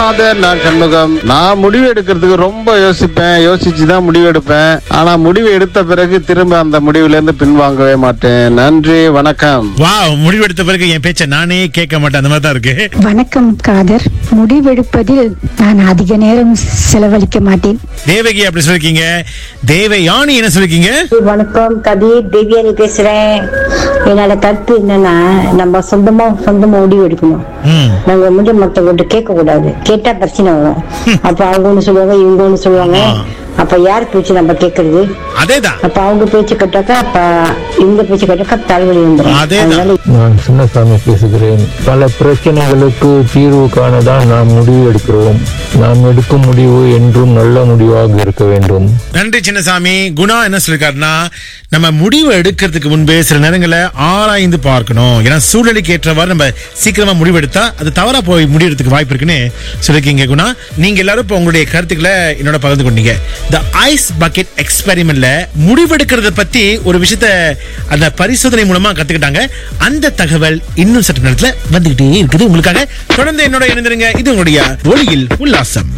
காதர் நான் சண்முகம் நான் முடிவு எடுக்கிறதுக்கு ரொம்ப யோசிப்பேன் யோசிச்சு தான் முடிவு எடுப்பேன் ஆனா முடிவு எடுத்த பிறகு திரும்ப அந்த முடிவுல இருந்து பின்வாங்கவே மாட்டேன் நன்றி வணக்கம் வா முடிவெடுத்த பிறகு என் பேச்ச நானே கேட்க மாட்டேன் அந்த மாதிரி தான் இருக்கு வணக்கம் காதர் முடிவெடுப்பதில் நான் அதிக நேரம் செலவழிக்க மாட்டேன் தேவகி அப்படி சொல்லிருக்கீங்க தேவயானி என்ன சொல்லிருக்கீங்க வணக்கம் கபீர் தேவியானி பேசுறேன் என்னோட கருத்து என்னன்னா நம்ம சொந்தமா சொந்தமா முடிவு எடுக்கணும் ம். நாங்க வந்து மத்தவங்கள்ட்ட கேட்க கூடாது கேட்டா பிரச்சனை வரும் அப்ப அவங்க ஒண்ணு சொல்லுவாங்க இவங்க ஒண்ணு சொல்லுவாங்க அப்ப யார் பேச்சு நம்ம கேக்குறது அதேதான் அப்ப அவங்க பேச்சு கேட்டாக்கா அப்ப இவங்க பேச்சு கேட்டாக்கா தலைவலி வந்துடும் அதேதான். அதனால நான் சின்னசாமி பேசுகிறேன் பல பிரச்சனைகளுக்கு தீர்வு காண தான் நாம் முடிவு எடுக்கிறோம் நாம் எடுக்கும் முடிவு என்றும் நல்ல முடிவாக இருக்க வேண்டும் நன்றி சின்னசாமி குணா என்ன சொல்லிருக்காருன்னா நம்ம முடிவு எடுக்கிறதுக்கு முன்பு சில நேரங்களை ஆராய்ந்து பார்க்கணும் ஏன்னா சூழ்நிலைக்கு ஏற்றவாறு நம்ம சீக்கிரமா முடிவெடுத்தா அது தவறா போய் முடிவெடுத்துக்கு வாய்ப்பு இருக்குன்னு சொல்லிருக்கீங்க குணா நீங்க எல்லாரும் இப்போ உங்களுடைய கருத்துக்களை என்னோட பகிர்ந்து கொண்டீங்க த ஐஸ் பக்கெட் எக்ஸ்பெரிமெண்ட்ல முடிவெடுக்கிறத பத்தி ஒரு விஷயத்த அந்த பரிசோதனை மூலமா கத்துக்கிட்டாங்க அந்த தகவல் இன்னும் சற்று நேரத்துல வந்துகிட்டே இருக்குது உங்களுக்காக தொடர்ந்து என்னோட இணைந்திருங்க இது உங்களுடைய ஒளியில் உல்லாசம்